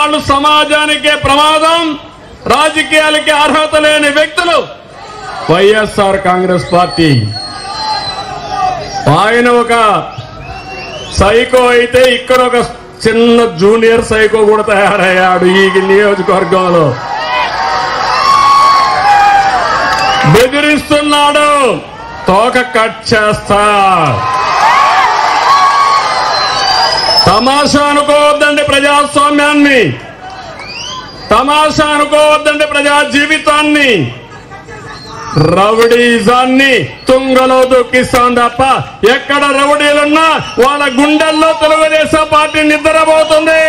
వాళ్ళు సమాజానికే ప్రమాదం రాజకీయాలకి అర్హత లేని వ్యక్తులు వైఎస్ఆర్ కాంగ్రెస్ పార్టీ ఆయన ఒక సైకో అయితే ఇక్కడ ఒక చిన్న జూనియర్ సైకో కూడా తయారయ్యాడు ఈ నియోజకవర్గంలో బెదిరిస్తున్నాడు తోక కట్ చేస్తా తమాషా అనుకోవద్దండి ప్రజాస్వామ్యాన్ని తమాషా అనుకోవద్దండి ప్రజా జీవితాన్ని రౌడీజాన్ని తుంగలో దొక్కిస్తాం తప్ప ఎక్కడ రౌడీలున్నా వాళ్ళ గుండెల్లో తెలుగుదేశం పార్టీ నిద్రపోతుంది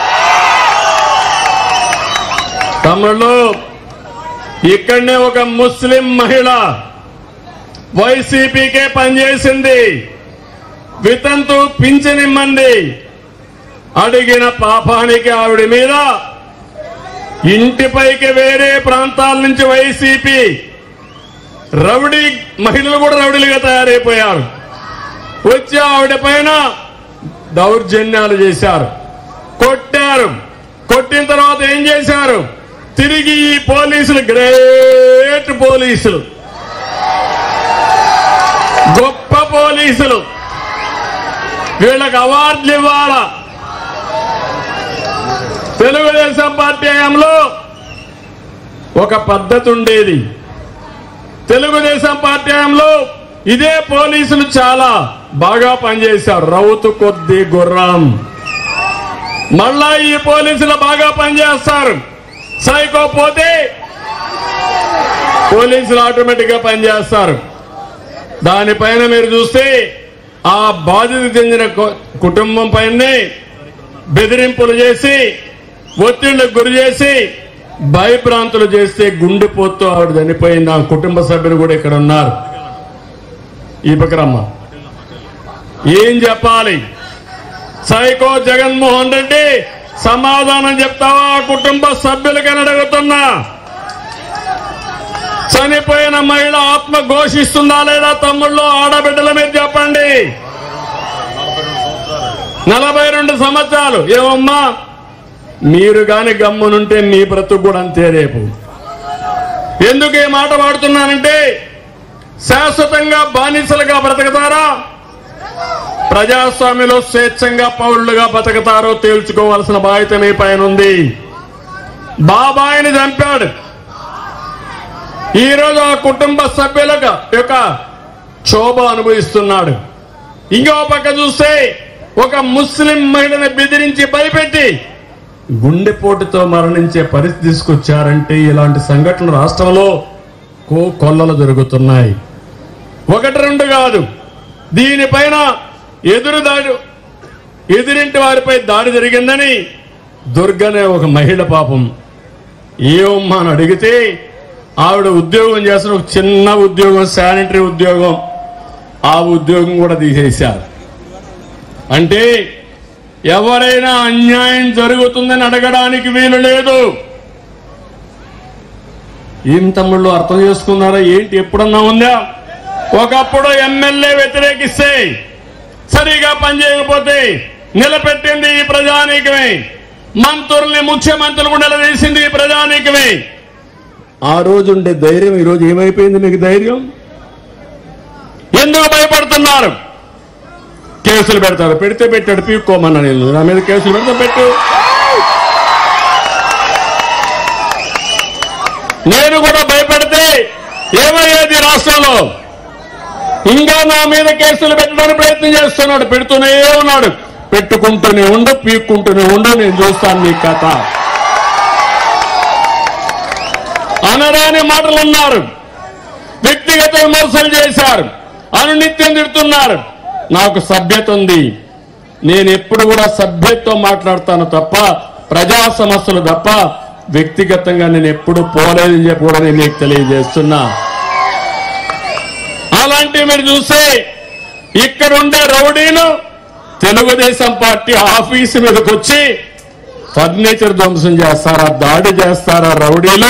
తమిళలో ఇక్కడనే ఒక ముస్లిం మహిళ వైసీపీకే పనిచేసింది వితంతు పింఛనిమ్మంది అడిగిన పాపానికి ఆవిడ మీద ఇంటిపైకి వేరే ప్రాంతాల నుంచి వైసీపీ రౌడీ మహిళలు కూడా రౌడీలుగా తయారైపోయారు వచ్చి ఆవిడ పైన దౌర్జన్యాలు చేశారు కొట్టారు కొట్టిన తర్వాత ఏం చేశారు తిరిగి ఈ పోలీసులు గ్రేట్ పోలీసులు గొప్ప పోలీసులు వీళ్ళకి అవార్డులు ఇవ్వాలా తెలుగుదేశం పార్టీ హయాంలో ఒక పద్ధతి ఉండేది తెలుగుదేశం పార్టీ హయాంలో ఇదే పోలీసులు చాలా బాగా పనిచేశారు రౌతు కొద్ది గుర్రం మళ్ళా ఈ పోలీసులు బాగా పనిచేస్తారు సైకో పోతే పోలీసులు ఆటోమేటిక్ గా పనిచేస్తారు దానిపైన మీరు చూస్తే ఆ బాధిత చెందిన కు- కుటుంబం పైనే బెదిరింపులు చేసి ఒత్తిళ్లకు గురి చేసి భయభ్రాంతులు చేస్తే గుండెపోతూ ఆవిడ చనిపోయింది ఆ కుటుంబ సభ్యులు కూడా ఇక్కడ ఉన్నారు ఈ పక్కరమ్మ ఏం చెప్పాలి సైకో జగన్మోహన్ రెడ్డి సమాధానం చెప్తావా ఆ కుటుంబ సభ్యులకని అడుగుతున్నా చనిపోయిన మహిళ ఆత్మ ఘోషిస్తుందా లేదా తమ్ముళ్ళు ఆడబిడ్డల మీద చెప్పండి నలభై రెండు సంవత్సరాలు ఏమమ్మా మీరు గాని గమ్మునుంటే మీ బ్రతుకు కూడా అంతే రేపు ఎందుకు ఈ మాట వాడుతున్నానంటే శాశ్వతంగా బానిసలుగా బ్రతకతారా ప్రజాస్వామ్యంలో స్వేచ్ఛంగా పౌరులుగా బతకతారో తేల్చుకోవాల్సిన బాధ్యత మీ పైన ఉంది బాబాయిని చంపాడు ఈ రోజు ఆ కుటుంబ సభ్యులకు యొక్క క్షోభ అనుభవిస్తున్నాడు ఇంకో పక్క చూస్తే ఒక ముస్లిం మహిళను బెదిరించి భయపెట్టి గుండెపోటుతో మరణించే పరిస్థితి తీసుకొచ్చారంటే ఇలాంటి సంఘటనలు రాష్ట్రంలో కో కొల్లలు జరుగుతున్నాయి ఒకటి రెండు కాదు దీనిపైన ఎదురు దాడి ఎదురింటి వారిపై దాడి జరిగిందని దుర్గనే ఒక మహిళ పాపం ఏమమ్మా అని అడిగితే ఆవిడ ఉద్యోగం చేస్తున్న ఒక చిన్న ఉద్యోగం శానిటరీ ఉద్యోగం ఆ ఉద్యోగం కూడా తీసేశారు అంటే ఎవరైనా అన్యాయం జరుగుతుందని అడగడానికి వీలు లేదు ఏం తమ్ముళ్ళు అర్థం చేసుకున్నారా ఏంటి ఎప్పుడన్నా ఉందా ఒకప్పుడు ఎమ్మెల్యే వ్యతిరేకిస్తే సరిగా పనిచేయకపోతే నిలబెట్టింది ఈ ప్రజానీకమే మంత్రుల్ని ముఖ్యమంత్రులు నిలదీసింది ఈ ప్రజానీకమే ఆ రోజు ఉండే ధైర్యం ఈ రోజు ఏమైపోయింది మీకు ధైర్యం ఎందుకు భయపడుతున్నారు కేసులు పెడతారు పెడితే పెట్టాడు పీక్కోమన్నా నేను నా మీద కేసులు పెడితే పెట్టు నేను కూడా భయపడితే ఏమయ్యేది రాష్ట్రంలో ఇంకా నా మీద కేసులు పెట్టడానికి ప్రయత్నం చేస్తున్నాడు పెడుతూనే ఉన్నాడు పెట్టుకుంటూనే ఉండు పీక్కుంటూనే ఉండు నేను చూస్తాను నీ కథ అనరాని మాటలు అన్నారు వ్యక్తిగత విమర్శలు చేశారు అనునిత్యం తిడుతున్నారు నాకు సభ్యత ఉంది నేను ఎప్పుడు కూడా సభ్యతతో మాట్లాడతాను తప్ప ప్రజా సమస్యలు తప్ప వ్యక్తిగతంగా నేను ఎప్పుడు పోలేదని చెప్పి కూడా నేను మీకు తెలియజేస్తున్నా అలాంటి మీరు చూస్తే ఇక్కడ ఉండే రౌడీలు తెలుగుదేశం పార్టీ ఆఫీసు మీదకి వచ్చి ఫర్నిచర్ ధ్వంసం చేస్తారా దాడి చేస్తారా రౌడీలు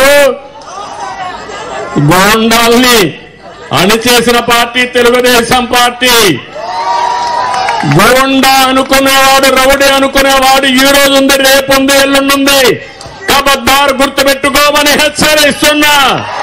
గోండాల్ని అణిచేసిన పార్టీ తెలుగుదేశం పార్టీ గోండా అనుకునేవాడు రౌడీ అనుకునేవాడు ఈ రోజు ఉంది రేపు ఉంది ఎల్లుండి ఉంది కబద్దారు గుర్తుపెట్టుకోమని హెచ్చరిస్తున్నా